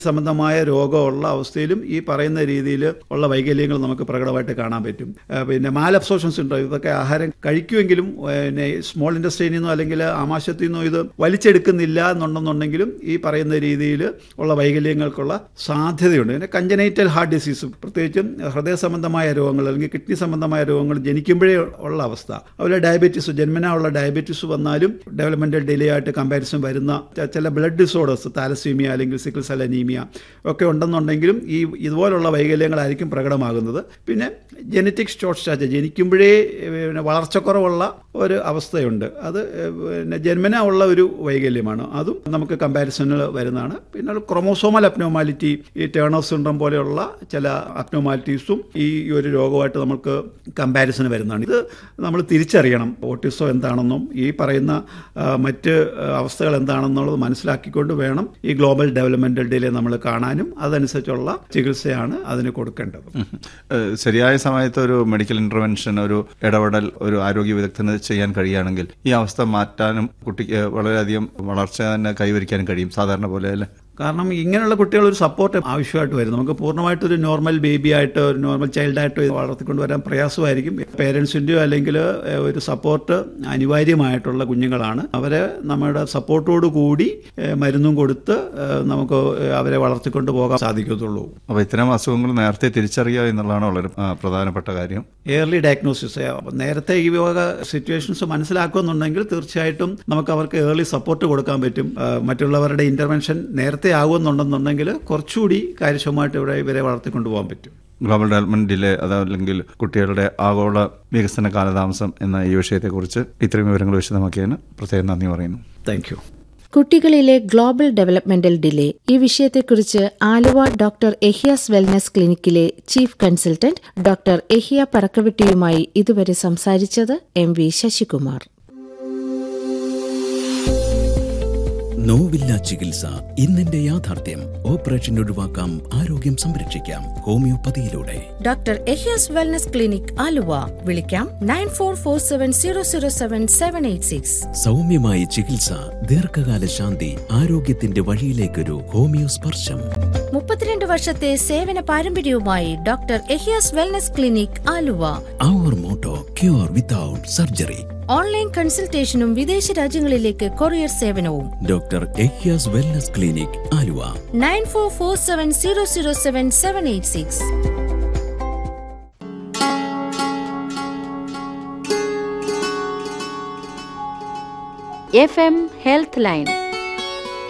സംബന്ധമായ രോഗമുള്ള അവസ്ഥയിലും ഈ പറയുന്ന രീതിയിൽ ഉള്ള വൈകല്യങ്ങൾ നമുക്ക് പ്രകടമായിട്ട് കാണാൻ പറ്റും ആ, പിന്നെ മാലബ്സോർഷൻ സിൻഡ്രോം ഇതൊക്കെ ആഹാരം കഴിക്കുമെങ്കിലും പിന്നെ സ്മോൾ ഇൻഡസ്ട്രിയിൽ നിന്നോ അല്ലെങ്കിൽ ആമാശത്തിൽ നിന്നോ ഇത് വലിച്ചെടുക്കുന്നില്ല എന്നുണ്ടെന്നുണ്ടെങ്കിലും ഈ പറയുന്ന രീതിയിൽ ഉള്ള വൈകല്യങ്ങൾക്കുള്ള സാധ്യതയുണ്ട് പിന്നെ കഞ്ചനൈറ്റൽ ഹാർട്ട് ഡിസീസും പ്രത്യേകിച്ചും ഹൃദയ സംബന്ധമായ രോഗങ്ങൾ അല്ലെങ്കിൽ കിഡ്നി സംബന്ധമായ രോഗങ്ങൾ ജനിക്കുമ്പോഴേ ഉള്ള അവസ്ഥ അതുപോലെ ഡയബറ്റീസ് ജന്മനാ ഉള്ള ഡയബറ്റീസ് വന്നാലും ഡെവലപ്മെന്റൽ ഡിലേ ആയിട്ട് കമ്പാരിസൺ വരുന്ന ച- ചില ബ്ലഡ് ഡിസോർഡേഴ്സ് താലസീമിയ അല്ലെങ്കിൽ സിക്കിൾ സെൽ അനീമിയ ഒക്കെ ഉണ്ടെന്നുണ്ടെങ്കിലും ഈ ഇതുപോലുള്ള വൈകല്യങ്ങളായിരിക്കും പ്രകടമാകുന്നത് പിന്നെ ജനറ്റിക് ഷോർട്ട് സ്റ്റാച്ച് ജനിക്കുമ്പോഴേ ഏഹ്, പിന്നെ വളർച്ചക്കുറവുള്ള ഒരു അവസ്ഥയുണ്ട് അത് ഏഹ്, പിന്നെ ജന്മന ഉള്ള ഒരു വൈകല്യമാണ് അതും നമുക്ക് കമ്പാരിസണിൽ വരുന്നതാണ് പിന്നെ ക്രൊമോസോമൽ അപ്നോമാലിറ്റി ഈ ടേണർ സിൻഡ്രം പോലെയുള്ള ചില അപ്നോമാലിറ്റീസും ഈ ഒരു രോഗമായിട്ട് നമുക്ക് കമ്പാരിസൺ വരുന്നതാണ് ഇത് നമ്മൾ തിരിച്ചറിയണം ഓട്ടിസം എന്താണെന്നും ഈ പറയുന്ന ആ, മറ്റ് ആ, അവസ്ഥകൾ എന്താണെന്നുള്ളത് മനസ്സിലാക്കിക്കൊണ്ട് വേണം ഈ ഗ്ലോബൽ ഡെവലപ്മെന്റൽ ഡിലേ നമ്മൾ കാണാനും അതനുസരിച്ചുള്ള ചികിത്സയാണ് അതിന് കൊടുക്കേണ്ടത് ഏഹ് ശരിയായ സമയത്ത് ഒരു മെഡിക്കൽ ഇന്റർവെൻഷൻ ഒരു ഇടപെടൽ ഒരു ആരോഗ്യ വിദഗ്ധന് ചെയ്യാൻ കഴിയുകയാണെങ്കിൽ ഈ അവസ്ഥ മാറ്റാനും കുട്ടിക്ക് വളരെയധികം വളർച്ച തന്നെ കൈവരിക്കാനും കഴിയും സാധാരണ പോലെ അല്ലേ കാരണം ഇങ്ങനെയുള്ള കുട്ടികൾ ഒരു സപ്പോർട്ട് ആവശ്യമായിട്ട് വരും നമുക്ക് പൂർണ്ണമായിട്ട് ഒരു നോർമൽ ബേബി ആയിട്ട് ഒരു നോർമൽ ചൈൽഡായിട്ടോ ഇത് വളർത്തിക്കൊണ്ട് വരാൻ പ്രയാസമായിരിക്കും പേരൻസിൻ്റെയോ അല്ലെങ്കിൽ ഏഹ്, ഒരു സപ്പോർട്ട് അനിവാര്യമായിട്ടുള്ള കുഞ്ഞുങ്ങളാണ് അവരെ നമ്മുടെ സപ്പോർട്ടോടു കൂടി ഏഹ്, മരുന്നും കൊടുത്ത് ഏഹ്, നമുക്ക് അവരെ വളർത്തിക്കൊണ്ട് പോകാൻ സാധിക്കത്തുള്ളൂ അപ്പോൾ ഇത്തരം അസുഖങ്ങൾ നേരത്തെ തിരിച്ചറിയുക എന്നുള്ളതാണ് വളരെ ആ, പ്രധാനപ്പെട്ട കാര്യം ഏർലി ഡയഗ്നോസിസ് നേരത്തെ ഈ വക സിറ്റുവേഷൻസ് മനസ്സിലാക്കുന്നുണ്ടെങ്കിൽ തീർച്ചയായിട്ടും നമുക്ക് അവർക്ക് ഏർലി സപ്പോർട്ട് കൊടുക്കാൻ പറ്റും ആ, മറ്റുള്ളവരുടെ ഇന്റർവെൻഷൻ നേരത്തെ ആകുമെന്നുണ്ടെന്നുണ്ടെങ്കിൽ കുറച്ചുകൂടി കാര്യക്ഷമമായിട്ട് ഇവിടെ ഇവരെ വളർത്തിക്കൊണ്ടു പോകാൻ പറ്റും ഗ്ലോബൽ ഡെവലപ്മെന്റ് ഡിലേ അതല്ലെങ്കിൽ കുട്ടികളുടെ ആഗോള വികസന കാലതാമസം എന്ന ഈ വിഷയത്തെക്കുറിച്ച് ഇത്രയും വിവരങ്ങൾ വിശദമാക്കിയതിന് പ്രത്യേകം നന്ദി പറയുന്നു താങ്ക് യു കുട്ടികളിലെ ഗ്ലോബൽ ഡെവലപ്മെന്റൽ ഡിലേ ഈ വിഷയത്തെക്കുറിച്ച് ആലുവ ഡോക്ടർ എഹിയാസ് വെൽനസ് ക്ലിനിക്കിലെ ചീഫ് കൺസൾട്ടന്റ് ഡോക്ടർ എഹിയ പറക്കവിട്ടിയുമായി ഇതുവരെ സംസാരിച്ചത് എം വി ശശികുമാർ നോവില്ല ചികിത്സ ഇന്നിന്റെ യാഥാർത്ഥ്യം ഓപ്പറേഷൻ ഒഴിവാക്കാം ആരോഗ്യം സംരക്ഷിക്കാം ഹോമിയോപ്പതിയിലൂടെ doctor Ehiyas wellness clinic Aluva വിളിക്കാം nine four four seven zero zero seven seven eight six സൗമ്യമായ ചികിത്സ ദീർഘകാല ശാന്തി ആരോഗ്യത്തിന്റെ വഴിയിലേക്കൊരു ഹോമിയോ സ്പർശം മുപ്പത്തിരണ്ട് വർഷത്തെ സേവന പാരമ്പര്യവുമായി doctor Ehiyas wellness clinic Aluva അവർ motto cure without surgery online കൺസൾട്ടേഷനും വിദേശ രാജ്യങ്ങളിലേക്ക് കൊറിയർ സേവനവും doctor Ehyas wellness clinic Aluva nine four four seven zero zero seven seven eight six F M health line